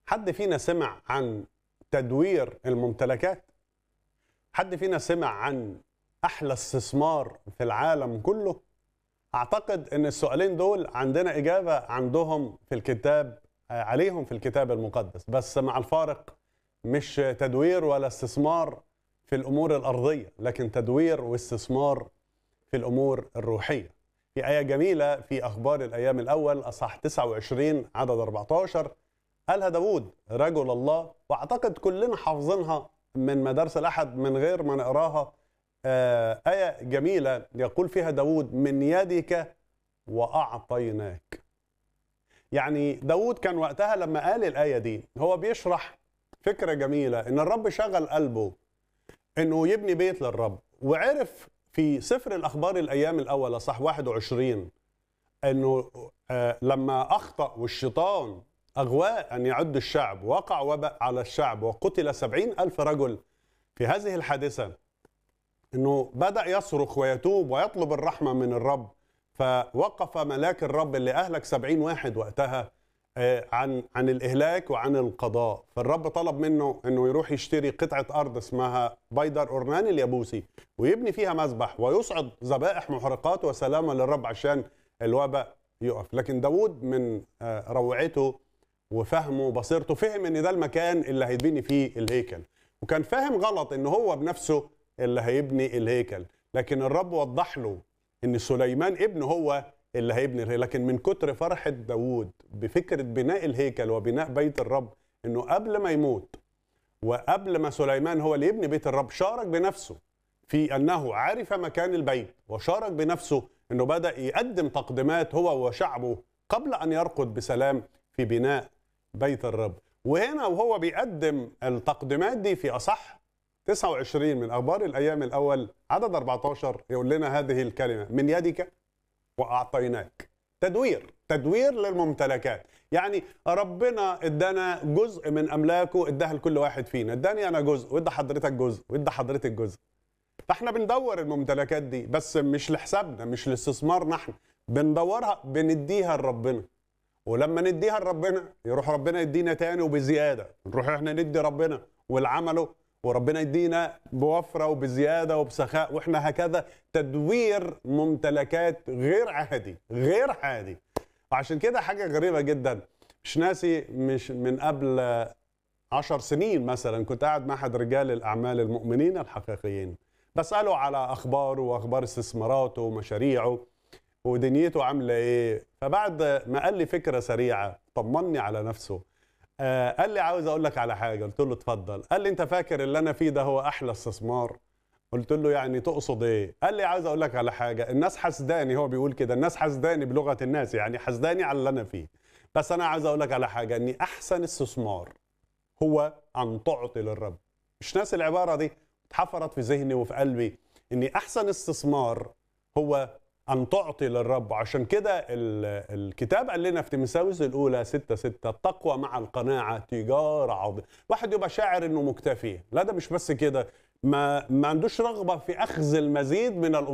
حد فينا سمع عن تدوير الممتلكات حد فينا سمع عن احلى استثمار في العالم كله اعتقد ان السؤالين دول عندنا اجابه عندهم في الكتاب آه، عليهم في الكتاب المقدس بس مع الفارق مش تدوير ولا استثمار في الامور الارضيه لكن تدوير واستثمار في الامور الروحيه في ايه جميله في اخبار الايام الاول اصح 29 عدد 14 قالها داوود رجل الله واعتقد كلنا حافظينها من مدارس الاحد من غير ما نقراها آه، آية جميلة يقول فيها داود من يدك وأعطيناك يعني داود كان وقتها لما قال الآية دي هو بيشرح فكرة جميلة إن الرب شغل قلبه إنه يبني بيت للرب وعرف في سفر الأخبار الأيام الأول صح 21 إنه آه، لما أخطأ والشيطان أغواه أن يعد الشعب وقع وباء على الشعب وقتل سبعين ألف رجل في هذه الحادثة انه بدا يصرخ ويتوب ويطلب الرحمه من الرب فوقف ملاك الرب اللي اهلك سبعين واحد وقتها آه، عن عن الاهلاك وعن القضاء فالرب طلب منه انه يروح يشتري قطعه ارض اسمها بيدر اورنان اليابوسي ويبني فيها مذبح ويصعد ذبائح محرقات وسلامه للرب عشان الوباء يقف لكن داود من آه، روعته وفهمه وبصيرته فهم ان ده المكان اللي هيتبني فيه الهيكل وكان فاهم غلط ان هو بنفسه اللي هيبني الهيكل لكن الرب وضح له ان سليمان ابنه هو اللي هيبني الهيكل لكن من كتر فرحة داوود بفكرة بناء الهيكل وبناء بيت الرب انه قبل ما يموت وقبل ما سليمان هو اللي يبني بيت الرب شارك بنفسه في انه عرف مكان البيت وشارك بنفسه انه بدا يقدم تقديمات هو وشعبه قبل ان يرقد بسلام في بناء بيت الرب وهنا وهو بيقدم التقديمات دي في اصح 29 من اخبار الايام الاول عدد 14 يقول لنا هذه الكلمه من يدك واعطيناك تدوير تدوير للممتلكات يعني ربنا ادانا جزء من املاكه اداها لكل واحد فينا اداني انا جزء وادى حضرتك جزء وادى حضرتك جزء فاحنا بندور الممتلكات دي بس مش لحسابنا مش لاستثمارنا احنا بندورها بنديها لربنا ولما نديها لربنا يروح ربنا يدينا تاني وبزياده نروح احنا ندي ربنا والعمله وربنا يدينا بوفره وبزياده وبسخاء واحنا هكذا تدوير ممتلكات غير عادي غير عادي وعشان كده حاجه غريبه جدا مش ناسي مش من قبل عشر سنين مثلا كنت قاعد مع احد رجال الاعمال المؤمنين الحقيقيين بساله على اخباره واخبار استثماراته ومشاريعه ودنيته عامله ايه فبعد ما قال لي فكره سريعه طمني على نفسه آه قال لي عاوز اقول لك على حاجه قلت له اتفضل قال لي انت فاكر اللي انا فيه ده هو احلى استثمار قلت له يعني تقصد ايه قال لي عاوز اقول لك على حاجه الناس حسداني هو بيقول كده الناس حسداني بلغه الناس يعني حسداني على اللي انا فيه بس انا عاوز اقول لك على حاجه اني احسن استثمار هو ان تعطي للرب مش ناس العباره دي اتحفرت في ذهني وفي قلبي اني احسن استثمار هو أن تعطي للرب عشان كده ال- الكتاب قال لنا في تيموثاوس الأولى 6 6 التقوى مع القناعة تجارة عظيمة واحد يبقى شاعر إنه مكتفي لا ده مش بس كده ما ما عندوش رغبة في أخذ المزيد من الأمور